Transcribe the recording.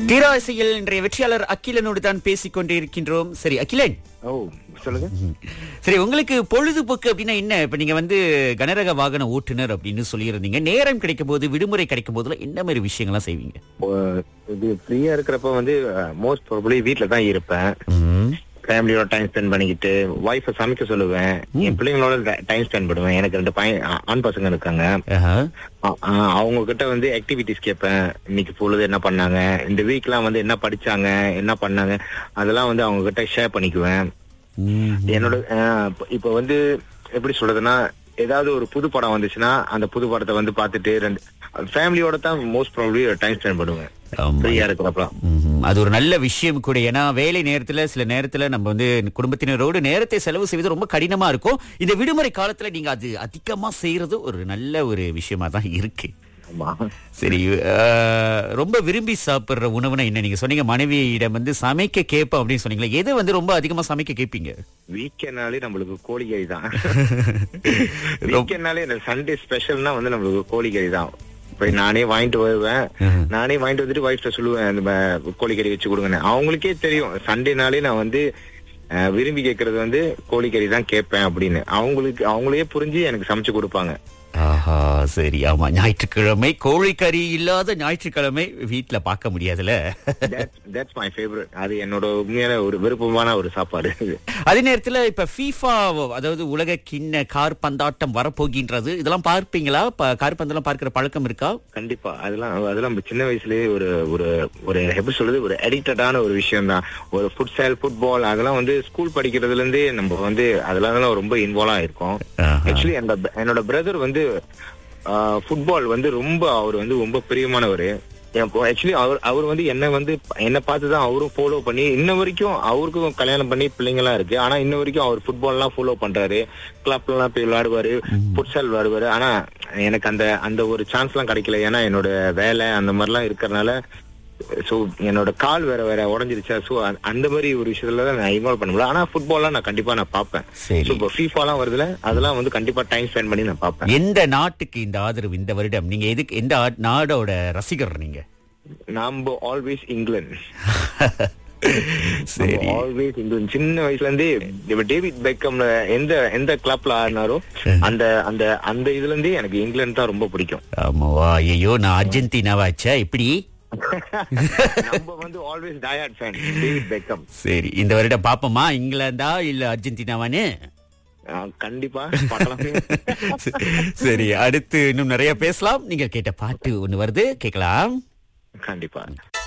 தீராசையில் இன்றைய வெற்றியாளர் அகிலனோடு தான் பேசிக் கொண்டிருக்கின்றோம் சரி அகிலன் ஓ சொல்லுங்க சரி உங்களுக்கு பொழுதுபோக்கு அப்படின்னா என்ன இப்ப நீங்க வந்து கனரக வாகன ஓட்டுநர் அப்படின்னு சொல்லியிருந்தீங்க நேரம் கிடைக்கும் போது விடுமுறை கிடைக்கும் போதுல என்ன மாதிரி விஷயங்கள்லாம் செய்வீங்க ஓ, இது ஃப்ரீயா இருக்கிறப்ப வந்து மோஸ்ட் ப்ராபப்ளி வீட்ல தான் இருப்பேன் ஃபேமிலியோட டைம் ஸ்பெண்ட் பண்ணிக்கிட்டு ஒய்ஃபை சமைக்க சொல்லுவேன் என் பிள்ளைங்களோட டைம் ஸ்பெண்ட் பண்ணுவேன் எனக்கு ரெண்டு பையன் ஆ- ஆண் பசங்க இருக்காங்க ஆஹா. ஆ- ஆ, அவங்க கிட்ட வந்து ஆக்டிவிட்டிஸ் கேட்பேன் இன்னைக்கு பொழுது என்ன பண்ணாங்க இந்த வீக்லாம் வந்து என்ன படிச்சாங்க என்ன பண்ணாங்க அதெல்லாம் வந்து அவங்க கிட்ட ஷேர் பண்ணிக்குவேன் ம். என்னோட அஹ், இப்ப- இப்ப வந்து எப்படி சொல்றதுன்னா ஏதாவது ஒரு புது படம் வந்துச்சுன்னா அந்த புது படத்தை வந்து பார்த்துட்டு ரெண்டு ஃபேமிலியோட தான் மோஸ்ட் ப்ராபப்ளி டைம் ஸ்பெண்ட் பண்ணுவேன் ஆமா. ஃப்ரீயா இருக்கிறப்பலாம் ம்ஹும். அது ஒரு நல்ல விஷயம் கூட ஏன்னா வேலை நேரத்துல சில நேரத்துல நம்ம வந்து குடும்பத்தினரோடு நேரத்தை செலவு செய்வது ரொம்ப கடினமா இருக்கும் இந்த விடுமுறை காலத்துல நீங்க அது அதிகமா செய்யறது ஒரு நல்ல ஒரு விஷயமா தான் இருக்கு ஆமா சரி அஹ், ரொம்ப விரும்பி சாப்பிடுற உணவுனா என்ன நீங்க சொன்னீங்க மனைவியிடம் வந்து சமைக்க கேட்போம் அப்படின்னு சொன்னீங்களா எது வந்து ரொம்ப அதிகமா சமைக்க கேட்பீங்க வீக்கெண்ட்னாலே நம்மளுக்கு கோழிக்கறி தான் வீக்கெண்ட்னாலே இந்த சண்டே ஸ்பெஷல்னா வந்து நம்மளுக்கு கோழிக்கறி தான் போய் நானே வாங்கிட்டு வருவேன் நானே வாங்கிட்டு வந்துட்டு ஒய்ஃப்ட சொல்லுவேன் இந்த ம- கோழிக்கறி வச்சு கொடுங்கன்னு அவங்களுக்கே தெரியும் சண்டேனாலே நான் வந்து அஹ், விரும்பி கேட்கறது வந்து கோழிக்கறி தான் கேட்பேன் அப்படின்னு அவங்களுக்கு அவங்களே புரிஞ்சு எனக்கு சமைச்சு கொடுப்பாங்க ஆஹா சரி ஆமா ஞாயிற்றுக்கிழமை கோழிக்கறி இல்லாத ஞாயிற்றுக்கிழமை வீட்ல பார்க்க முடியாதுல தட்ஸ் மை ஃபேவரட் அது என்னோட உண்மையான ஒரு விருப்பமான ஒரு சாப்பாடு அதே நேரத்துல இப்ப ஃபீஃபா அதாவது உலக கிண்ண கார் பந்தாட்டம் வரப்போகின்றது இதெல்லாம் பார்ப்பீங்களா ப- கார் பந்தெல்லாம் பார்க்கிற பழக்கம் இருக்கா கண்டிப்பா அதெல்லாம் அதெல்லாம் நம்ம சின்ன வயசுலயே ஒரு ஒரு ஒரு எப்படி சொல்றது ஒரு அடிக்டடான ஒரு விஷயம் தான் ஒரு ஃபுட்சால் ஃபுட்பால் அதெல்லாம் வந்து ஸ்கூல் படிக்கிறதுல இருந்தே நம்ம வந்து அதெல்லாம் தான் ரொம்ப இன்வால்வ் ஆயிருக்கோம் ஆஹா. ஆக்சுவலி என்னோட பிரதர் வந்து ஃபுட்பால் வந்து ரொம்ப அவர் வந்து ரொம்ப பிரியமானவர் ஆக்சுவலி அவர் அவர் வந்து என்ன வந்து என்ன பார்த்து தான் அவரும் ஃபாலோ பண்ணி இன்ன வரைக்கும் அவருக்கும் கல்யாணம் பண்ணி பிள்ளைங்க எல்லாம் இருக்கு ஆனா இன்ன வரைக்கும் அவர் ஃபுட்பால் எல்லாம் ஃபாலோ பண்றாரு கிளப்ல எல்லாம் போய் விளையாடுவாரு ஃபுட்சால் விளையாடுவாரு ஆனா எனக்கு அந்த அந்த ஒரு சான்ஸ் எல்லாம் கிடைக்கல ஏன்னா என்னோட வேலை அந்த மாதிரிலாம் இருக்கறனால சோ என்னோட கால் வேற வேற உடஞ்சிருச்சா சோ அந்த மாதிரி ஒரு விஷயத்துல தான் நான் இன்வால்வ் பண்ண முடியல ஆனா ஃபுட்பால்லாம் நான் கண்டிப்பா நான் பார்ப்பேன் சரி. சோ இப்போ FIFA எல்லாம் வருதுல அதெல்லாம் வந்து கண்டிப்பா டைம் ஸ்பெண்ட் பண்ணி நான் பார்ப்பேன் எந்த நாட்டுக்கு இந்த ஆதரவு இந்த வருடம் நீங்க எதுக்கு எந்த ஆ- நாடோட ரசிகர் நீங்க நம்ம ஆல்வேஸ் இங்கிலாந்து சரி ஆல்வேஸ் இங்கிலாந்து சின்ன வயசுல இருந்தே இப்ப டேவிட் பெக்கம்ல எந்த எந்த கிளப்ல ஆடினாரோ அந்த அந்த அந்த இதுல இருந்தே எனக்கு இங்கிலாந்து தான் ரொம்ப பிடிக்கும் ஆமாவா ஐயோ நான் அர்ஜென்டினாவாச்சா எப்படி நம்ம வந்து always tired fan David Beckham சரி இந்த வருடம் பாப்போமா இங்கிலாந்தா இல்ல அர்ஜென்டினாவான்னு கண்டிப்பா பார்க்கலாம் சரி அடுத்து இன்னும் நிறைய பேசலாம் நீங்க கேட்ட பாட்டு ஒண்ணு வருது கேட்கலாம் கண்டிப்பா